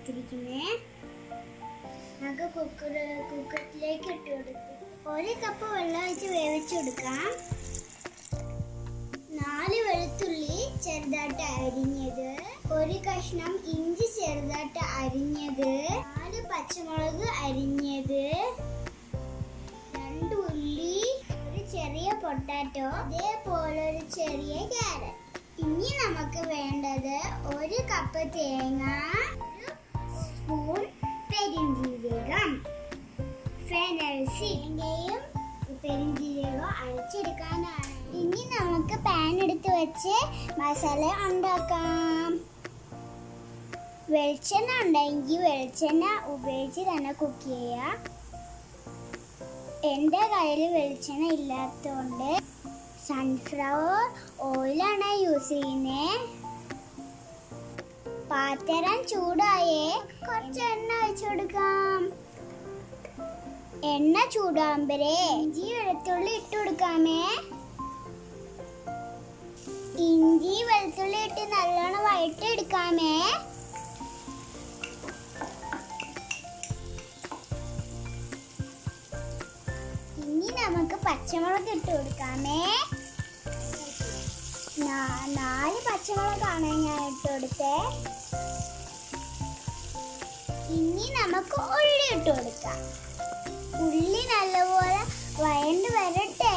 എടുത്തിരിക്കുന്നേ നമുക്ക് കുക്കർ കുക്കറിലേക്ക് ഇട്ട് കൊടുക്കും ഒരു കപ്പ് വെള്ളം ഒഴിച്ച് വേവിച്ചെടുക്കാം നാല് വെളുത്തുള്ളി ചെറുതായിട്ട് അരിഞ്ഞത് ഒരു കഷ്ണം ഇഞ്ചി ചെറുതായിട്ട് അരിഞ്ഞത് നാല് പച്ചമുളക് അരിഞ്ഞത് രണ്ട് ഉള്ളി ഒരു ചെറിയ പൊട്ടാറ്റോ അതേപോലെ ഒരു ചെറിയ ക്യാരറ്റ് ഇനി നമുക്ക് വേണ്ടത് ഒരു കപ്പ് തേങ്ങ ഒരു സ്പൂൺ പെരിഞ്ജീരകം ഫെനൽസിന്റെയും പെരിഞ്ജീരകം അരച്ചെടുക്കാനാണ് ഇനി നമുക്ക് പാൻ എടുത്ത് വെച്ച് മസാല ഉണ്ടാക്കാം വെളിച്ചെണ്ണ ഉണ്ടെങ്കിൽ വെളിച്ചെണ്ണ ഉപയോഗിച്ച് തന്നെ കുക്ക് ചെയ്യാം എൻ്റെ കയ്യിൽ വെളിച്ചെണ്ണ ഇല്ലാത്തതുകൊണ്ട് സൺഫ്ലവർ ഓയിലാണ് യൂസ് ചെയ്യുന്നത് പാത്രം ചൂടായേ കുറച്ച് എണ്ണ ഒഴിച്ചു കൊടുക്കാം എണ്ണ ചൂടാകുമ്പരേ ഇഞ്ചി വെളുത്തുള്ളി ഇട്ട് കൊടുക്കാമേ ഇഞ്ചി വെളുത്തുള്ളി ഇട്ട് നല്ലോണം വഴറ്റി എടുക്കാമേ ഇനി നമുക്ക് പച്ചമുളക് ഇട്ട് കൊടുക്കാമേ നാ- നാല് പച്ചമുളകാണ് ഞാൻ ഇട്ട് കൊടുത്തേ ഇനി നമുക്ക് ഉള്ളി ഇട്ട് കൊടുക്കാം ഉള്ളി നല്ലപോലെ വഴണ്ട് വരട്ടെ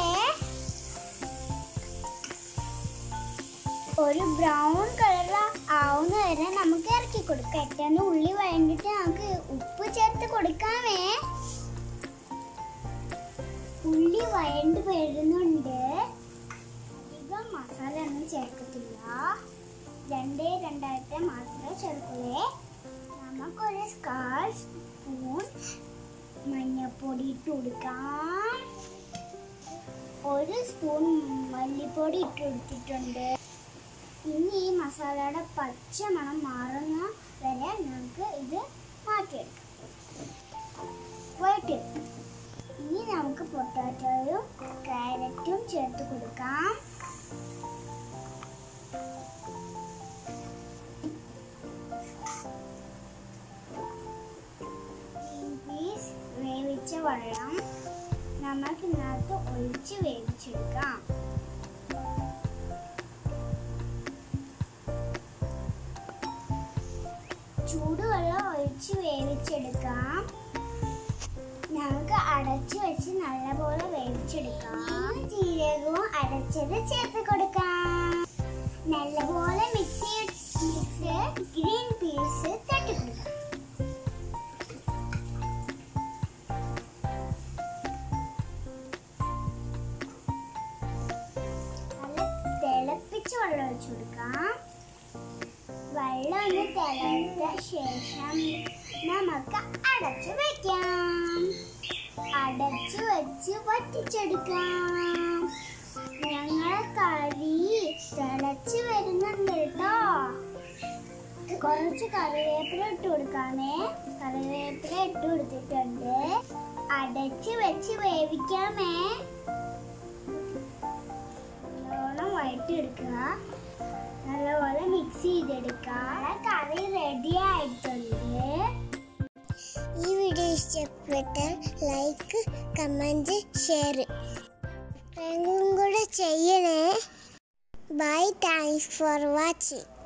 ഒരു ബ്രൗൺ കളർ ആവുന്ന വരെ നമുക്ക് ഇറക്കി കൊടുക്കാം പെട്ടെന്ന് ഉള്ളി വഴണ്ടിട്ട് നമുക്ക് ഉപ്പ് ചേർത്ത് കൊടുക്കാമേ ഉള്ളി വഴണ്ട് വരുന്നുണ്ട് അധികം മസാല ഒന്നും ചേർക്കത്തില്ല രണ്ടേ രണ്ടായിട്ട് മാത്രമേ ചേർക്കുള്ളേ നമുക്കൊരു കാൽ സ്പൂൺ മഞ്ഞപ്പൊടി ഇട്ട് കൊടുക്കാം ഒരു സ്പൂൺ മല്ലിപ്പൊടി ഇട്ട് കൊടുത്തിട്ടുണ്ട് ഇനി ഈ മസാലയുടെ പച്ച മണം മാറുന്ന വരെ നമുക്ക് ഇത് മാറ്റിയെടുക്കാം വഴറ്റിയെടുക്കാം ഇനി നമുക്ക് പൊട്ടാറ്റോയും ക്യാരറ്റും ചേർത്ത് കൊടുക്കാം ഗ്രീൻ പീസ് വേവിച്ച വെള്ളം നമുക്ക് ഇതിനകത്ത് ഒഴിച്ച് വേവിച്ചെടുക്കാം ചൂടുവെള്ളം ഒഴിച്ച് വേവിച്ചെടുക്കാം നമുക്ക് അടച്ചു വെച്ച് നല്ലപോലെ വേവിച്ചെടുക്കാം ജീരകവും അടച്ചത് ചേർത്ത് കൊടുക്കാം നല്ലപോലെ മിക്സ് മിക്സ് ഗ്രീൻ പീസ് തട്ടി കൊടുക്കാം നല്ല തിളപ്പിച്ച് വെള്ളം ഒഴിച്ചു കൊടുക്കാം വെള്ളം ഒന്ന് തിളച്ച ശേഷം നമുക്ക് അടച്ചു വെക്കാം അടച്ചു വെച്ച് വറ്റിച്ചെടുക്കാം ഞങ്ങളെ കറി തിളച്ച് വരുന്നുണ്ട് കേട്ടോ കുറച്ച് കറിവേപ്പില ഇട്ട് കൊടുക്കാമേ കറിവേപ്പില ഇട്ട് കൊടുത്തിട്ടുണ്ട് അടച്ച് വെച്ച് വേവിക്കാമേ നല്ലോണം വഴറ്റിയെടുക്കുക നല്ലപോലെ മിക്സ് ചെയ്തെടുക്കുക കറി റെഡി ആയിട്ടുണ്ട് ഈ വീഡിയോ ഇഷ്ടപ്പെട്ടാൽ ലൈക്ക് കമൻറ്റ് ഷെയർ കൂടെ ചെയ്യണേ ബൈ താങ്ക്സ് ഫോർ വാച്ചിങ്